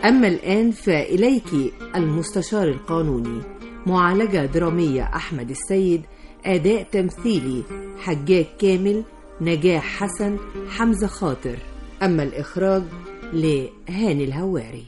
أما الآن فإليك المستشار القانوني معالجة درامية أحمد السيد أداء تمثيلي حجاج كامل نجاح حسن حمزة خاطر أما الإخراج لهاني الهواري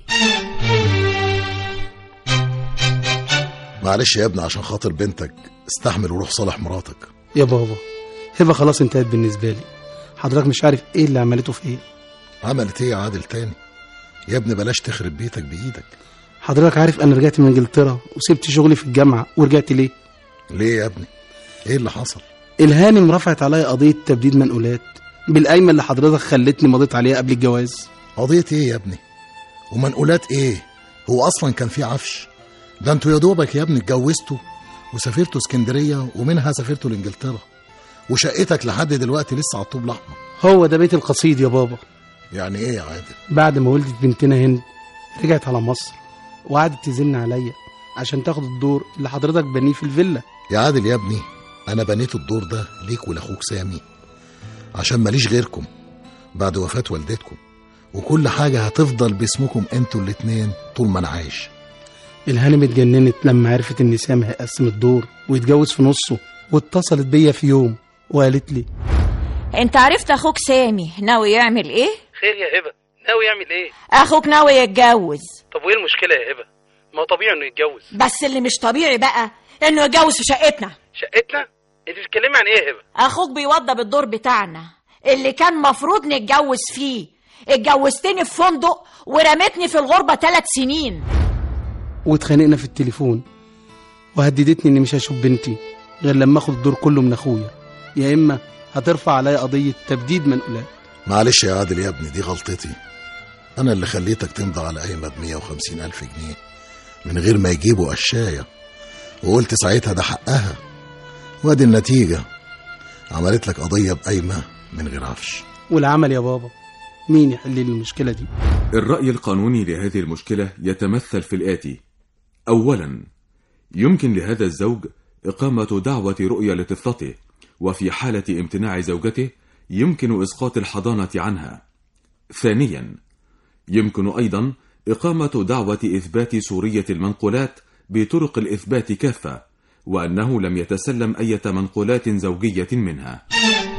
معلش يا ابني عشان خاطر بنتك استحمل وروح صالح مراتك يا بابا هبه خلاص انتهت بالنسبه لي حضرتك مش عارف ايه اللي عملته فيا عملت ايه يا عادل تاني يا ابني بلاش تخرب بيتك بايدك حضرتك عارف انا رجعت من انجلترا وسبت شغلي في الجامعه ورجعت ليه ليه يا ابني ايه اللي حصل الهانم رفعت عليا قضيه تبديد منقولات بالقايمه اللي حضرتك خلتني مضيت عليها قبل الجواز قضية ايه يا ابني ومنقولات ايه هو اصلا كان في عفش ده انتوا يا دوبك يا ابني اتجوزتوا وسافرتوا اسكندرية ومنها سافرتوا لانجلترا وشقتك لحد دلوقتي لسه على الطوب الاحمر هو ده بيت القصيد يا بابا يعني ايه يا عادل بعد ما ولدت بنتنا هند رجعت على مصر وقعدت تزن عليا عشان تاخد الدور اللي حضرتك بنيه في الفيلا يا عادل يا ابني انا بنيت الدور ده ليك ولاخوك سامي عشان ماليش غيركم بعد وفاة والدتكم وكل حاجة هتفضل باسمكم انتوا الاتنين طول ما انا عايش الهانم اتجننت لما عرفت ان سامي هيقسم الدور ويتجوز في نصه واتصلت بيا في يوم وقالت لي انت عرفت اخوك سامي ناوي يعمل ايه خير يا هبه ناوي يعمل ايه اخوك ناوي يتجوز طب وايه المشكله يا هبه ما هو طبيعي انه يتجوز بس اللي مش طبيعي بقى انه يتجوز في شقتنا شقتنا انت بتتكلمي عن ايه يا هبه اخوك بيوضب الدور بتاعنا اللي كان مفروض نتجوز فيه اتجوزتني في فندق ورمتني في الغربة ثلاث سنين واتخانقنا في التليفون وهددتني اني مش هشوف بنتي غير لما اخد الدور كله من اخويا يا اما هترفع عليا قضيه تبديد منقولات معلش يا عادل يا ابني دي غلطتي انا اللي خليتك تمضي على قايمة ب 150 الف جنيه من غير ما يجيبوا قشاية وقلت ساعتها ده حقها وادي النتيجة عملت لك قضية بقايمة من غير عفش والعمل يا بابا مين يحل لي المشكله دي الرأي القانوني لهذه المشكلة يتمثل في الآتي: أولاً، يمكن لهذا الزوج إقامة دعوة رؤية لطفلته، وفي حالة امتناع زوجته يمكن إسقاط الحضانة عنها. ثانياً، يمكن أيضاً إقامة دعوة إثبات سورية المنقولات بطرق الإثبات كافة، وأنه لم يتسلم أي منقولات زوجية منها.